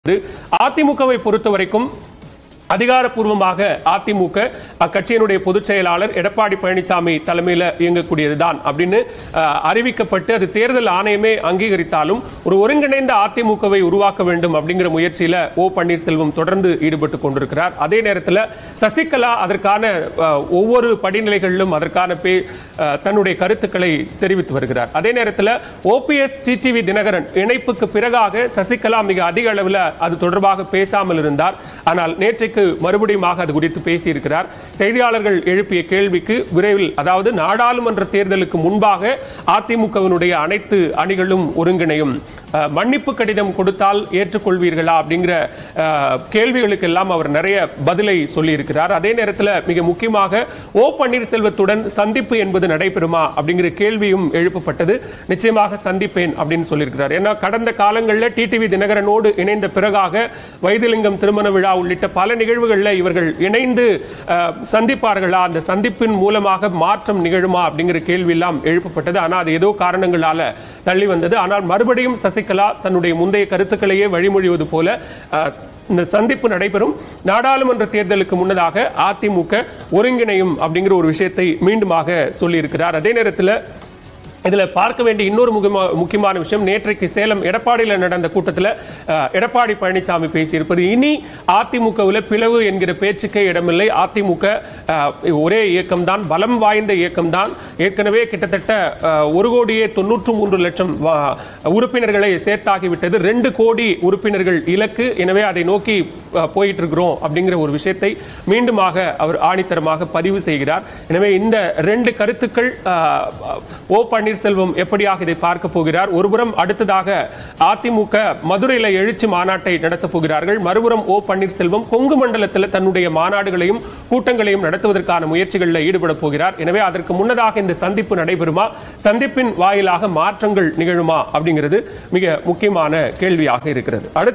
அதிமுகவை பொறுத்த வரைக்கும் அதிகாரப்பூர்வமாக அதிமுக அக்கட்சியினுடைய பொதுச் செயலாளர் எடப்பாடி பழனிசாமி தலைமையில் இயங்கக்கூடியதுதான் அப்படின்னு அஹ், அறிவிக்கப்பட்டு அது தேர்தல் ஆணையமே அங்கீகரித்தாலும் ஒரு ஒருங்கிணைந்த அதிமுகவை உருவாக்க வேண்டும் அப்படிங்கிற முயற்சியில ஓ பன்னீர்செல்வம் தொடர்ந்து ஈடுபட்டு கொண்டிருக்கிறார் அதே நேரத்தில் சசிகலா அதற்கான அஹ், ஒவ்வொரு படிநிலைகளிலும் அதற்கான பே அஹ், தன்னுடைய கருத்துக்களை தெரிவித்து வருகிறார் அதே நேரத்தில் ஓபிஎஸ் டிடிவி தினகரன் இணைப்புக்கு பிறகாக சசிகலா மிக அதிக அளவில் அது தொடர்பாக பேசாமல் இருந்தார் ஆனால் நேற்றைக்கு மறுபடியுமாக அது குறித்து பேசியிருக்கிறார் செய்தியாளர்கள் எழுப்பிய கேள்விக்கு விரைவில் அதாவது நாடாளுமன்ற தேர்தலுக்கு முன்பாக அதிமுகவினுடைய அனைத்து அணிகளும் ஒருங்கிணையும் அஹ், மன்னிப்பு கடிதம் கொடுத்தால் ஏற்றுக்கொள்வீர்களா அப்படிங்கிற அஹ், கேள்விகளுக்கெல்லாம் அவர் நிறைய பதிலை சொல்லியிருக்கிறார் அதே நேரத்தில் மிக முக்கியமாக ஓ பன்னீர்செல்வத்துடன் சந்திப்பு என்பது நடைபெறுமா அப்படிங்கிற கேள்வியும் எழுப்பப்பட்டது நிச்சயமாக சந்திப்பேன் அப்படின்னு சொல்லியிருக்கிறார் ஏன்னா கடந்த காலங்களில் டிடிவி தினகரனோடு இணைந்த பிறகாக வைத்திலிங்கம் திருமண விழா உள்ளிட்ட பல நிகழ்வுகளில் இவர்கள் இணைந்து அஹ், சந்திப்பார்களா அந்த சந்திப்பின் மூலமாக மாற்றம் நிகழுமா அப்படிங்கிற கேள்வி எல்லாம் எழுப்பப்பட்டது ஆனால் அது ஏதோ காரணங்களால தள்ளி வந்தது ஆனால் மறுபடியும் சசிகலா தன்னுடைய முந்தைய கருத்துக்களையே வழிமொழிவது போல அஹ், இந்த சந்திப்பு நடைபெறும் நாடாளுமன்ற தேர்தலுக்கு முன்னதாக அதிமுக ஒருங்கிணையும் அப்படிங்கிற ஒரு விஷயத்தை மீண்டுமாக சொல்லியிருக்கிறார் அதே நேரத்தில் இதுல பார்க்க வேண்டிய இன்னொரு முக்கியமா- முக்கியமான விஷயம் நேற்றைக்கு சேலம் எடப்பாடியில் நடந்த கூட்டத்தில் அஹ், எடப்பாடி பழனிசாமி பேசியிருப்பது இனி அதிமுகவில் பிளவு என்கிற பேச்சுக்கே இடமில்லை அதிமுக அஹ், ஒரே இயக்கம்தான் பலம் வாய்ந்த இயக்கம்தான் ஏற்கனவே கிட்டத்தட்ட அஹ், ஒரு கோடியே தொன்னூற்று மூன்று லட்சம் வா- உறுப்பினர்களை சேர்த்தாகிவிட்டது ரெண்டு கோடி உறுப்பினர்கள் இலக்கு எனவே அதை நோக்கி அஹ், போயிட்டு இருக்கிறோம் அப்படிங்கிற ஒரு விஷயத்தை மீண்டுமாக அவர் ஆணித்தரமாக பதிவு செய்கிறார் எனவே இந்த ரெண்டு கருத்துக்கள் அஹ், ஓ பன்னீர்செல்வம் எப்படியாக இதை பார்க்க போகிறார் ஒருபுறம் அடுத்ததாக அதிமுக மதுரையில் எழுச்சி மாநாட்டை நடத்தப் போகிறார்கள் மறுபுறம் ஓ பன்னீர்செல்வம் கொங்கு மண்டலத்தில் தன்னுடைய மாநாடுகளையும் கூட்டங்களையும் நடத்துவதற்கான முயற்சிகளில் ஈடுபட போகிறார் எனவே அதற்கு முன்னதாக இந்த சந்திப்பு நடைபெறுமா சந்திப்பின் வாயிலாக மாற்றங்கள் நிகழுமா அப்படிங்கிறது மிக முக்கியமான கேள்வியாக இருக்கிறது அடுத்து